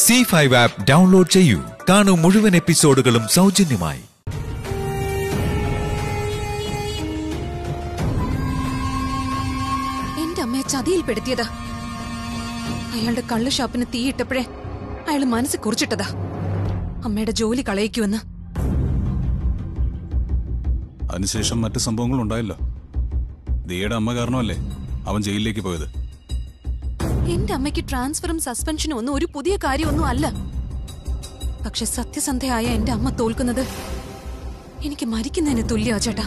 C five app download ചെയ്യൂ കാണൂ മുഴുവൻ എപ്പിസോഡുകളും സൗജന്യമായി എന്റെ അമ്മയെ ചതിയിൽപ്പെടുത്തിയതാ അയാളുടെ കള്ളു ഷാപ്പിന് തീയിട്ടപ്പോഴേ അയാൾ മനസ്സിൽ കുറിച്ചിട്ടതാ അമ്മയുടെ ജോലി കളയിക്കുമെന്ന് അതിനുശേഷം മറ്റു സംഭവങ്ങൾ ഉണ്ടായല്ലോ ദിയയുടെ അമ്മ കാരണമല്ലേ അവൻ ജയിലിലേക്ക് പോയത് എന്റെ അമ്മയ്ക്ക് ട്രാൻസ്ഫറും സസ്പെൻഷനും ഒന്നും ഒരു പുതിയ കാര്യമൊന്നും അല്ല പക്ഷെ സത്യസന്ധയായ എന്റെ അമ്മ തോൽക്കുന്നത് എനിക്ക് മരിക്കുന്നതിന് തുല്യാ ചേട്ടാ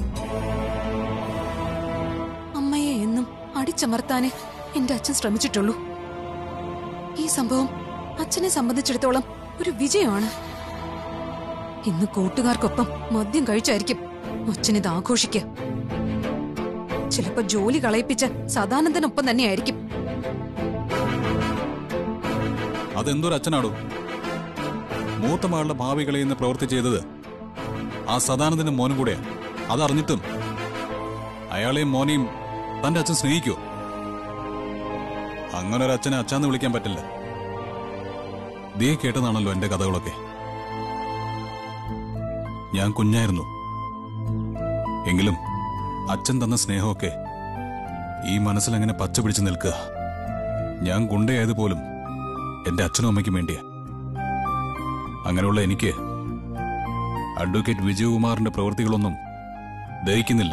അമ്മയെ എന്നും അടിച്ചമർത്താനേ എന്റെ അച്ഛൻ ശ്രമിച്ചിട്ടുള്ളൂ ഈ സംഭവം അച്ഛനെ സംബന്ധിച്ചിടത്തോളം ഒരു വിജയമാണ് ഇന്ന് കൂട്ടുകാർക്കൊപ്പം മദ്യം കഴിച്ചായിരിക്കും അച്ഛനിത് ആഘോഷിക്കുക ചിലപ്പോ ജോലി കളയിപ്പിച്ച സദാനന്ദനൊപ്പം തന്നെയായിരിക്കും അതെന്തൊരു അച്ഛനാടോ മൂത്ത മകളുടെ ഭാവി കളയുന്ന പ്രവൃത്തി ചെയ്തത് ആ സദാനന്ദനും മോനും കൂടെയാ അതറിഞ്ഞിട്ടും അയാളെയും മോനെയും തന്റെ അച്ഛൻ സ്നേഹിക്കോ അങ്ങനെ ഒരു അച്ഛനെ അച്ഛാന്ന് വിളിക്കാൻ പറ്റില്ല ദിയെ കേട്ടതാണല്ലോ എന്റെ കഥകളൊക്കെ ഞാൻ കുഞ്ഞായിരുന്നു എങ്കിലും അച്ഛൻ തന്ന സ്നേഹമൊക്കെ ഈ മനസ്സിലങ്ങനെ പച്ച പിടിച്ചു നിൽക്കുക ഞാൻ ഗുണ്ടയായത് പോലും എന്റെ അച്ഛനും അമ്മയ്ക്കും വേണ്ടിയാ അങ്ങനെയുള്ള എനിക്ക് അഡ്വക്കേറ്റ് വിജയകുമാറിന്റെ പ്രവൃത്തികളൊന്നും ദഹിക്കുന്നില്ല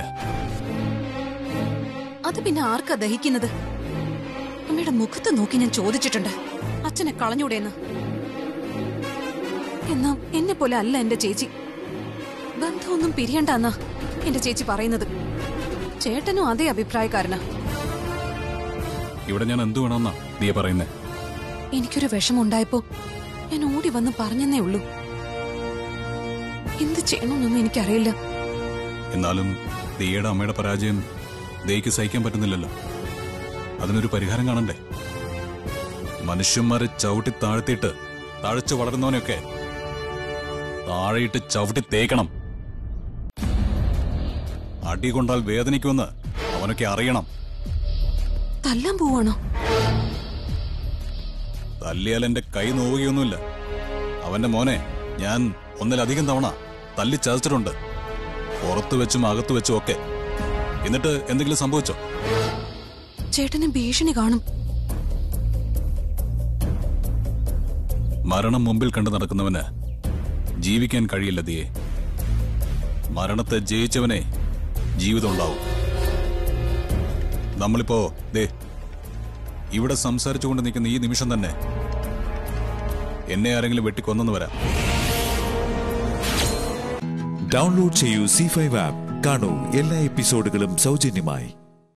അത് പിന്നെ ആർക്കാ ദഹിക്കുന്നത് അമ്മയുടെ മുഖത്ത് നോക്കി ഞാൻ ചോദിച്ചിട്ടുണ്ട് അച്ഛനെ കളഞ്ഞൂടെന്ന് എന്നാ എന്നെ പോലെ അല്ല എന്റെ ചേച്ചി ബന്ധമൊന്നും പിരിയണ്ടെന്നാ എന്റെ ചേച്ചി പറയുന്നത് ചേട്ടനും അതേ അഭിപ്രായക്കാരനാ ഇവിടെ ഞാൻ എന്തു വേണമെന്നാ ദിയ പറയുന്നേ എനിക്കൊരു വിഷമുണ്ടായപ്പോ ഞാൻ ഓടി വന്ന് പറഞ്ഞെന്നേ ഉള്ളൂ എന്ത് ചെയ്യണമെന്നൊന്നും എനിക്കറിയില്ല എന്നാലും ദിയയുടെ അമ്മയുടെ പരാജയം ദയ്ക്ക് സഹിക്കാൻ പറ്റുന്നില്ലല്ലോ അതിനൊരു പരിഹാരം കാണണ്ടേ മനുഷ്യന്മാരെ ചവിട്ടി താഴ്ത്തിയിട്ട് തഴച്ചു വളരുന്നവനെയൊക്കെ താഴെയിട്ട് ചവിട്ടി തേക്കണം അടി കൊണ്ടാൽ വേദനിക്കുമെന്ന് അവനൊക്കെ അറിയണം തല്ലാൻ പോവാണോ തല്ലിയാൽ എന്റെ കൈ നോവുകയൊന്നുമില്ല അവന്റെ മോനെ ഞാൻ ഒന്നിലധികം തവണ തല്ലി ചതച്ചിട്ടുണ്ട് പുറത്തു വെച്ചും അകത്തു വെച്ചും ഒക്കെ എന്നിട്ട് എന്തെങ്കിലും സംഭവിച്ചോ ചേട്ടന് ഭീഷണി കാണും മരണം മുമ്പിൽ കണ്ടു നടക്കുന്നവന് ജീവിക്കാൻ കഴിയില്ല ദിയെ മരണത്തെ ജയിച്ചവനെ ജീവിതം ഉണ്ടാവും നമ്മളിപ്പോ ദേ ഇവിടെ സംസാരിച്ചുകൊണ്ട് നിൽക്കുന്ന ഈ നിമിഷം തന്നെ എന്നെ ആരെങ്കിലും വെട്ടിക്കൊന്നെന്ന് വരാം ഡൗൺലോഡ് ചെയ്യൂ സി ഫൈവ് ആപ്പ് കാണൂ എല്ലാ എപ്പിസോഡുകളും സൗജന്യമായി